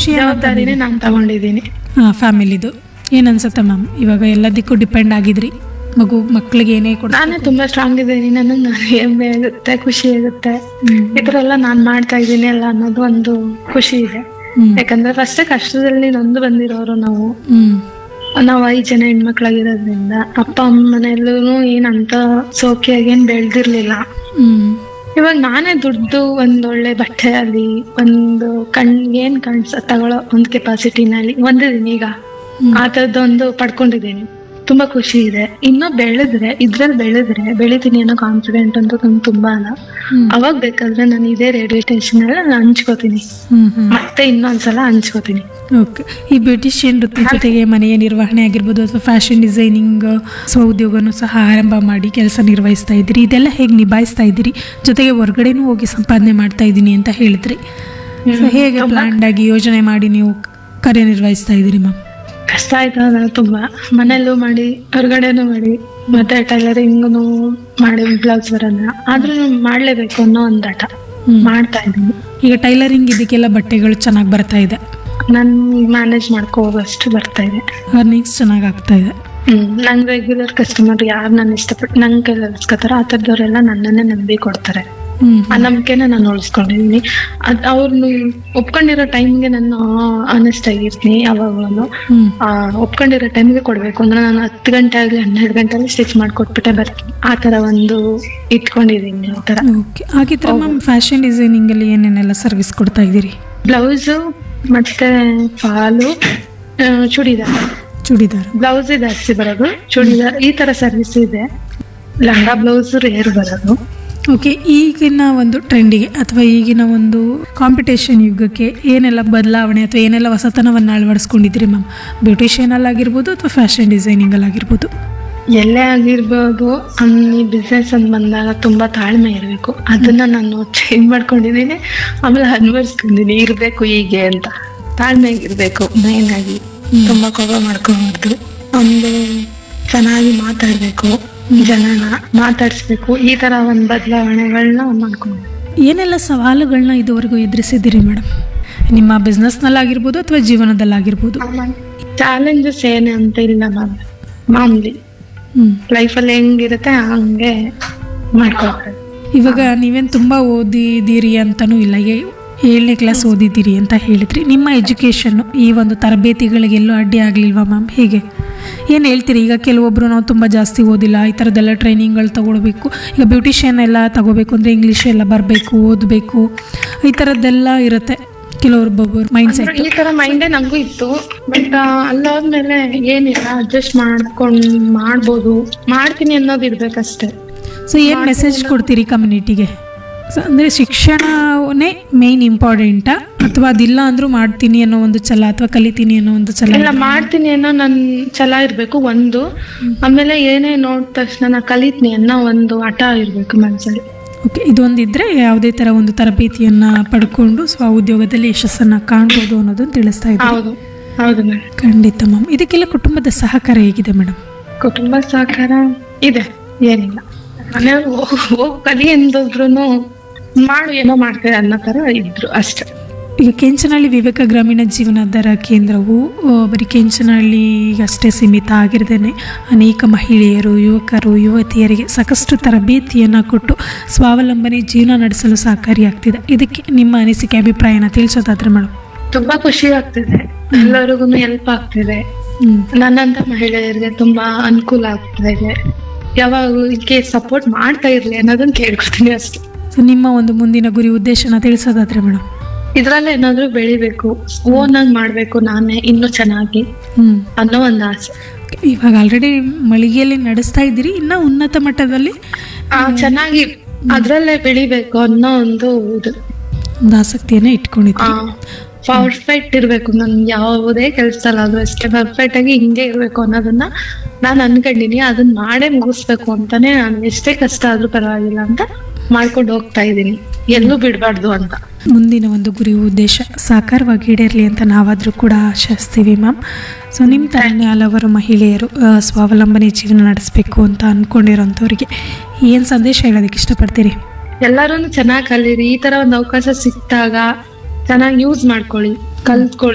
ಖುಷಿ ಜವಾಬ್ದಾರಿನೇ ನಾನು ತಗೊಂಡಿದ್ದೀನಿ ಹಾಂ ಫ್ಯಾಮಿಲಿದು ಏನು ಅನ್ಸುತ್ತೆ ಮ್ಯಾಮ್ ಇವಾಗ ಎಲ್ಲದಕ್ಕೂ ಡಿಪೆಂಡ್ ಆಗಿದ್ರಿ ಮಗು ಮಕ್ಕಳಿಗೆ ಏನೇ ಕೊಡ ನಾನೇ ತುಂಬಾ ಸ್ಟ್ರಾಂಗ್ ಇದ್ದೀನಿ ನನಗೆ ನಾನು ಹೆಮ್ಮೆ ಆಗುತ್ತೆ ಖುಷಿ ಆಗುತ್ತೆ ಈ ಥರ ಎಲ್ಲ ನಾನು ಮಾಡ್ತಾ ಇದ್ದೀನಿ ಅಲ್ಲ ಅನ್ನೋದು ಒಂದು ಖುಷಿ ಇದೆ ಹ್ಮ್ ಯಾಕಂದ್ರೆ ಫಸ್ಟ್ ಕಷ್ಟದಲ್ಲಿ ನೊಂದು ಬಂದಿರೋರು ನಾವು ಹ್ಮ್ ನಾವು ಐದ್ ಜನ ಹೆಣ್ಮಕ್ಳಾಗಿರೋದ್ರಿಂದ ಅಪ್ಪ ಅಮ್ಮ ಮನೆಯಲ್ಲೂ ಏನಂತ ಸೋಕಿಯಾಗಿ ಏನ್ ಬೆಳ್ದಿರ್ಲಿಲ್ಲ ಹ್ಮ್ ಇವಾಗ ನಾನೇ ದುಡ್ದು ಒಂದೊಳ್ಳೆ ಬಟ್ಟೆ ಅಲ್ಲಿ ಒಂದು ಕಣ್ಗೆ ಏನ್ ಕಾಣಿಸ ತಗೊಳ್ಳೋ ಒಂದು ಕೆಪಾಸಿಟಿನಲ್ಲಿ ಹೊಂದಿದೀನಿ ಈಗ ಹ್ಮ್. ಆ ಥರದ್ದೊಂದು ಪಡ್ಕೊಂಡಿದ್ದೀನಿ ತುಂಬಾ ಖುಷಿ ಇದೆ ಇನ್ನೂ ಬೆಳೆದ್ರೆ ಇದ್ರಲ್ಲಿ ಬೆಳೆದ್ರೆ ಬೆಳಿತೀನಿ ಅನ್ನೋ ಕಾನ್ಫಿಡೆಂಟ್ ಅಂತೂ ನಂಗೆ ತುಂಬಾ ಅಲ್ಲ ಹ್ಮ್ ಅವಾಗ ಬೇಕಾದ್ರೆ ನಾನು ಇದೇ ರೇಡಿಯೋ ಸ್ಟೇಷನ್ ಅಲ್ಲಿ ನಾನು ಹಂಚ್ಕೋತೀನಿ ಹ್ಮ್ ಹ್ಮ್ ಮತ್ತೆ ಇನ್ನೊಂದ್ಸಲ ಹಂಚ್ಕೋತೀನಿ ಓಕೆ ಈ ಬ್ಯೂಟಿಷಿಯನ್ ವೃತ್ತಿ ಜೊತೆಗೆ ಮನೆಯ ನಿರ್ವಹಣೆ ಆಗಿರ್ಬೋದು ಅಥವಾ ಫ್ಯಾಷನ್ ಡಿಸೈನಿಂಗ್ ಸ್ವಉದ್ಯೋಗನೂ ಸಹ ಆರಂಭ ಮಾಡಿ ಕೆಲಸ ನಿರ್ವಹಿಸ್ತಾ ಇದ್ದೀರಿ ಇದೆಲ್ಲ ಹೇಗೆ ನಿಭಾಯಿಸ್ತಾ ಇದ್ದೀರಿ ಜೊತೆಗೆ ಹೊರಗಡೆನೂ ಹೋಗಿ ಸಂಪಾದನೆ ಮಾಡ್ತಾ ಇದ್ದೀನಿ ಅಂತ ಹೇಳಿದ್ರಿ ಸೊ ಹೇಗೆ ಪ್ಲಾನ್ಡ್ ಆಗಿ ಯೋಜನೆ ಮಾಡಿ ನೀವು ಕಾರ್ಯನಿರ್ವಹಿಸ್ತಾ ಇದ್ದೀರಿ ಮ್ಯಾಮ್ ಕಷ್ಟ ಆಯ್ತು ಅದ್ರಲ್ಲಿ ತುಂಬಾ ಮನೆಯಲ್ಲೂ ಮಾಡಿ ಹೊರಗಡೆನೂ ಮಾಡಿ ಮತ್ತೆ ಟೈಲರಿಂಗ್ನು ಮಾಡಿ ಬ್ಲೌಸ್ ಬರೋಣ ಆದ್ರೂ ಮಾಡ್ಲೇಬೇಕು ಅನ್ನೋ ಒಂದ್ ಹಠ ಹ್ಮ್. ಮಾಡ್ತಾ ಇದ್ದೀನಿ ಈಗ ಟೈಲರಿಂಗ್ ಇದಕ್ಕೆಲ್ಲ ಬಟ್ಟೆಗಳು ಚೆನ್ನಾಗಿ ಬರ್ತಾ ಇದೆ ನನ್ ಮ್ಯಾನೇಜ್ ಮಾಡ್ಕೋ ಹೋಗೋಷ್ಟು ಬರ್ತಾ ಇದೆ ಅರ್ನಿಂಗ್ಸ್ ಚೆನ್ನಾಗಿ ಆಗ್ತಾ ಇದೆ ಹ್ಮ್ ನಂಗ್ ರೆಗ್ಯುಲರ್ ಕಸ್ಟಮರ್ ಯಾರು ನಾನು ಇಷ್ಟಪಟ್ಟು ನಂಗೆ ಕೈಲಿ ಹೊಲಿಸ್ಕೊತಾರ ಆ ಥರದವ್ರೆಲ್ಲ ನನ್ನನ್ನೇ ನಂಬಿ ಕೊಡ್ತಾರೆ ಹ್ಮ್ ಆ ನಂಬಿಕೆನ ನಾನು ಉಳಿಸ್ಕೊಂಡಿದ್ದೀನಿ ಅದ್ ಅವ್ರನ್ನ ಒಪ್ಕೊಂಡಿರೋ ಟೈಮ್ಗೆ ನಾನು ಆನೆಸ್ಟ್ ಆಗಿರ್ತೀನಿ ಯಾವಾಗ್ಲೂ ಹ್ಮ್ ಆ ಒಪ್ಕೊಂಡಿರೋ ಟೈಮ್ಗೆ ಕೊಡ್ಬೇಕು ಅಂದ್ರೆ ನಾನು ಹತ್ತು ಗಂಟೆ ಆಗ್ಲಿ ಹನ್ನೆರಡು ಗಂಟೆ ಆಗಲಿ ಸ್ಟಿಚ್ ಮಾಡ್ಕೊಟ್ಬಿಟ್ಟೆ ಬರ್ತೀನಿ ಆ ತರ ಒಂದು ಇಟ್ಕೊಂಡಿದೀನಿ ಆ ತರ ಓಕೆ ಹಾಗಿದ್ರೆ ಮ್ಯಾಮ್ ಫ್ಯಾಷನ್ ಡಿಸೈನಿಂಗ್ ಅಲ್ಲಿ ಏನೇನೆಲ್ಲ ಸರ್ವಿಸ್ ಕೊಡ್ತಾ ಇದ್ದೀರಿ ಬ್ಲೌಸ್ ಮತ್ತೆ ಫಾಲು ಆ, ಚೂಡಿದಾರ್ ಚೂಡಿದಾರ್ ಬ್ಲೌಸ್ ಜಾಸ್ತಿ ಬರೋದು ಚೂಡಿದಾರ್ ಈ ತರ ಸರ್ವಿಸ್ ಇದೆ ಲಂಗ ಬ್ಲೌಸ್ ರೇರ್ ಬರೋದು ಓಕೆ ಈಗಿನ ಒಂದು ಟ್ರೆಂಡಿಗೆ ಅಥವಾ ಈಗಿನ ಒಂದು ಕಾಂಪಿಟೇಷನ್ ಯುಗಕ್ಕೆ ಏನೆಲ್ಲ ಬದಲಾವಣೆ ಅಥವಾ ಏನೆಲ್ಲ ಹೊಸತನವನ್ನು ಅಳವಡಿಸ್ಕೊಂಡಿದ್ದೀರಿ ಮ್ಯಾಮ್ ಬ್ಯೂಟಿಷಿಯನಲ್ಲಿ ಆಗಿರ್ಬೋದು ಅಥವಾ ಫ್ಯಾಷನ್ ಡಿಸೈನಿಂಗಲ್ಲಿ ಆಗಿರ್ಬೋದು ಎಲ್ಲೇ ಆಗಿರ್ಬೋದು ಈ ಬಿಸ್ನೆಸ್ ಅಂತ ಬಂದಾಗ ತುಂಬಾ ತಾಳ್ಮೆ ಇರಬೇಕು ಅದನ್ನ ನಾನು ಚೇಂಜ್ ಮಾಡ್ಕೊಂಡಿದ್ದೀನಿ ಆಮೇಲೆ ಅನ್ವರ್ಸ್ಕೊಂಡಿದ್ದೀನಿ ಇರ್ಬೇಕು ಹೀಗೆ ಅಂತ ತಾಳ್ಮೆ ಇರ್ಬೇಕು ಮೇನ್ ಆಗಿ ತುಂಬಾ ಕೋಪ ಮಾಡ್ಕೊಬಾರ್ದು ಒಂದು ಚೆನ್ನಾಗಿ ಮಾತಾಡ್ಬೇಕು ಜನನ ಮಾತಾಡ್ಸ್ಬೇಕು ಈ ತರ ಒಂದ್ ಬದಲಾವಣೆಗಳನ್ನ ಮಾಡ್ಕೊಂಡು ಏನೆಲ್ಲ ಸವಾಲುಗಳನ್ನ ಇದುವರೆಗೂ ಎದುರಿಸಿದ್ದೀರಿ ಮೇಡಮ್ ನಿಮ್ಮ ಬಿಸ್ನೆಸ್ನಲ್ಲಾಗಿರ್ಬೋದು ಅಥವಾ ಜೀವನದಲ್ಲಾಗಿರ್ಬೋದು ಚಾಲೆಂಜಸ್ ಏನೇ ಅಂತ ಇಲ್ಲ ಮ್ಯಾಮ್ ಮಾಮೂಲಿ ಹ್ಞೂ ಲೈಫಲ್ಲಿ ಹೆಂಗಿರುತ್ತೆ ಹಂಗೆ ಮಾಡ್ಕೊಳ್ತಾರೆ ಇವಾಗ ನೀವೇನು ತುಂಬ ಓದಿದ್ದೀರಿ ಅಂತನೂ ಇಲ್ಲ ಏ- ಏಳನೇ ಕ್ಲಾಸ್ ಓದಿದ್ದೀರಿ ಅಂತ ಹೇಳಿದ್ರಿ ನಿಮ್ಮ ಎಜುಕೇಷನ್ನು ಈ ಒಂದು ತರಬೇತಿಗಳಿಗೆಲ್ಲೂ ಅಡ್ಡಿ ಆಗಲಿಲ್ವಾ ಮ್ಯಾಮ್ ಹೇಗೆ ಏನು ಹೇಳ್ತೀರಿ ಈಗ ಕೆಲವೊಬ್ಬರು ನಾವು ತುಂಬ ಜಾಸ್ತಿ ಓದಿಲ್ಲ ಈ ಥರದ್ದೆಲ್ಲ ಟ್ರೈನಿಂಗ್ಗಳು ತಗೊಳ್ಬೇಕು ಈಗ ಬ್ಯೂಟಿಷಿಯನ್ ಎಲ್ಲ ತಗೋಬೇಕು ಅಂದರೆ ಇಂಗ್ಲೀಷ್ ಎಲ್ಲ ಬರಬೇಕು ಓದಬೇಕು ಈ ಥರದ್ದೆಲ್ಲ ಇರುತ್ತೆ ಕೆಲವೊಬ್ಬೊಬ್ಬರು ಮೈಂಡ್ ಸೆಟ್ ಈ ತರ ಮೈಂಡೇ ನಂಗೂ ಇತ್ತು ಬಟ್ ಅಲ್ಲಾದ್ಮೇಲೆ ಏನಿಲ್ಲ ಅಡ್ಜಸ್ಟ್ ಮಾಡ್ಕೊಂಡ್ ಮಾಡ್ಬೋದು ಮಾಡ್ತೀನಿ ಅನ್ನೋದು ಇರ್ಬೇಕಷ್ಟೇ ಸೊ ಏನು ಮೆಸೇಜ್ ಕೊಡ್ತೀರಿ ಕಮ್ಯುನಿಟಿಗೆ ಸೊ ಅಂದರೆ ಶಿಕ್ಷಣನೇ ಮೇಯ್ನ್ ಇಂಪಾರ್ಟೆಂಟಾ ಅಥವಾ ಅದಿಲ್ಲ ಅಂದರೂ ಮಾಡ್ತೀನಿ ಅನ್ನೋ ಒಂದು ಛಲ ಅಥವಾ ಕಲಿತೀನಿ ಅನ್ನೋ ಒಂದು ಛಲ ಇಲ್ಲ ಮಾಡ್ತೀನಿ ಅನ್ನೋ ನನ್ ಛಲ ಇರ್ಬೇಕು ಒಂದು ಆಮೇಲೆ ಏನೇ ನೋಡಿದ ತಕ್ಷಣ ನಾ ಕಲಿತೀನಿ ಅನ್ನೋ ಒಂದು ಹಠ ಇರ್ಬೇಕು ಮನ್ಸಲ್ಲಿ ಓಕೆ ಇದೊಂದಿದ್ರೆ ಯಾವುದೇ ಥರ ಒಂದು ತರಬೇತಿಯನ್ನು ಪಡ್ಕೊಂಡು ಸ್ವ ಉದ್ಯೋಗದಲ್ಲಿ ಯಶಸ್ಸನ್ನು ಕಾಣ್ಬೋದು ಅನ್ನೋದನ್ನು ತಿಳಿಸ್ತಾ ಇದ್ದೀನಿ ಹೌದು ಹೌದು ಮೇಡಮ್ ಖಂಡಿತ ಮ್ಯಾಮ್ ಇದಕ್ಕೆಲ್ಲ ಕುಟುಂಬದ ಸಹಕಾರ ಹೇಗಿದೆ ಮೇಡಮ್ ಕುಟುಂಬ ಸಹಕಾರ ಇದೆ ಏನಿಲ್ಲ ಮನೆಯವ್ರು ಹೋಗು ಹೋಗು ಕಲಿ ಎಂದಿದ್ರು ಮಾಡು ಏನೋ ಮಾಡ್ತಾರೆ ಅನ್ನೋ ತರ ಇದ್ರು ಅಷ್ಟೇ ಈಗ ಕೆಂಚನಹಳ್ಳಿ ವಿವೇಕ ಗ್ರಾಮೀಣ ಜೀವನಾಧಾರ ಕೇಂದ್ರವು ಆ, ಬರೀ ಕೆಂಚನಹಳ್ಳಿಗಷ್ಟೇ ಸೀಮಿತ ಆಗಿರದೇನೆ ಅನೇಕ ಮಹಿಳೆಯರು ಯುವಕರು ಯುವತಿಯರಿಗೆ ಸಾಕಷ್ಟು ತರಬೇತಿಯನ್ನು ಕೊಟ್ಟು ಸ್ವಾವಲಂಬನೆ ಜೀವನ ನಡೆಸಲು ಸಹಕಾರಿಯಾಗ್ತಿದೆ ಇದಕ್ಕೆ ನಿಮ್ಮ ಅನಿಸಿಕೆ ಅಭಿಪ್ರಾಯನ ತಿಳಿಸೋದಾದ್ರೆ ಮೇಡಮ್ ತುಂಬಾ ಖುಷಿ ಆಗ್ತಿದೆ ಎಲ್ಲರಿಗೂ ಹೆಲ್ಪ್ ಆಗ್ತಿದೆ ಹ್ಞೂ ನನ್ನಂತ ಮಹಿಳೆಯರಿಗೆ ತುಂಬಾ ಅನುಕೂಲ ಆಗ್ತಾ ಇದೆ ಯಾವಾಗಲೂ ಇದಕ್ಕೆ ಸಪೋರ್ಟ್ ಮಾಡ್ತಾ ಇರ್ಲಿ ಅನ್ನೋದನ್ನ ಕೇಳ್ಕೊತೀನಿ ಅಷ್ಟೇ ಸೊ ನಿಮ್ಮ ಒಂದು ಮುಂದಿನ ಗುರಿ ಉದ್ದೇಶನ ತಿಳಿಸೋದಾದ್ರೆ ಮೇಡಮ್ ಇದ್ರಲ್ಲೇ ಏನಾದ್ರೂ ಬೆಳಿಬೇಕು ಓನ್ ಆಗಿ ಮಾಡ್ಬೇಕು ನಾನೇ ಇನ್ನೂ ಚೆನ್ನಾಗಿ ಹ್ಞೂ ಅನ್ನೋ ಒಂದು ಆಸೆ ಇವಾಗ ಆಲ್ರೆಡಿ ಮಳಿಗೆಯಲ್ಲಿ ನಡೆಸ್ತಾ ಇದ್ದೀರಿ ಇನ್ನು ಉನ್ನತ ಮಟ್ಟದಲ್ಲಿ ಆ ಚೆನ್ನಾಗಿ ಅದ್ರಲ್ಲೇ ಬೆಳಿಬೇಕು ಅನ್ನೋ ಒಂದು ಇದು ಒಂದು ಆಸಕ್ತಿಯನ್ನು ಇಟ್ಕೊಂಡಿದ್ದೀರಿ ಪರ್ಫೆಕ್ಟ್ ಇರ್ಬೇಕು ನನ್ ಯಾವುದೇ ಕೆಲ್ಸದಲ್ಲಾದ್ರೂ ಅಷ್ಟೇ ಪರ್ಫೆಕ್ಟ್ ಆಗಿ ಹಿಂಗೆ ಇರ್ಬೇಕು ಅನ್ನೋದನ್ನ ನಾನು ಅನ್ಕೊಂಡಿನಿ ಅದನ್ನ ಮಾಡೇ ಮುಗಿಸ್ಬೇಕು ಅಂತಾನೆ ನಾನು ಎಷ್ಟೇ ಕಷ್ಟ ಆದ್ರೂ ಪರವಾಗಿಲ್ಲ ಅಂತ ಮಾಡ್ಕೊಂಡು ಹೋಗ್ತಾ ಇದೀನಿ ಎಲ್ಲೂ ಬಿಡ್ಬಾರ್ದು ಅಂತ ಮುಂದಿನ ಒಂದು ಗುರಿ ಉದ್ದೇಶ ಸಾಕಾರವಾಗಿ ಈಡೇರಲಿ ಅಂತ ನಾವಾದರೂ ಕೂಡ ಆಶಿಸ್ತೀವಿ ಮ್ಯಾಮ್ ಸೊ ನಿಮ್ಮ ಥರನೇ ಹಲವಾರು ಮಹಿಳೆಯರು ಆ, ಸ್ವಾವಲಂಬನೆ ಜೀವನ ನಡೆಸಬೇಕು ಅಂತ ಅಂದ್ಕೊಂಡಿರೋಂಥವ್ರಿಗೆ ಏನು ಸಂದೇಶ ಹೇಳೋದಕ್ಕೆ ಇಷ್ಟಪಡ್ತೀರಿ ಎಲ್ಲರೂ ಚೆನ್ನಾಗಿ ಕಲೀರಿ ಈ ತರ ಒಂದು ಅವಕಾಶ ಸಿಕ್ತಾಗ ಚೆನ್ನಾಗಿ ಯೂಸ್ ಮಾಡ್ಕೊಳ್ಳಿ ಕಲ್ತ್ಕೊಳ್ಳಿ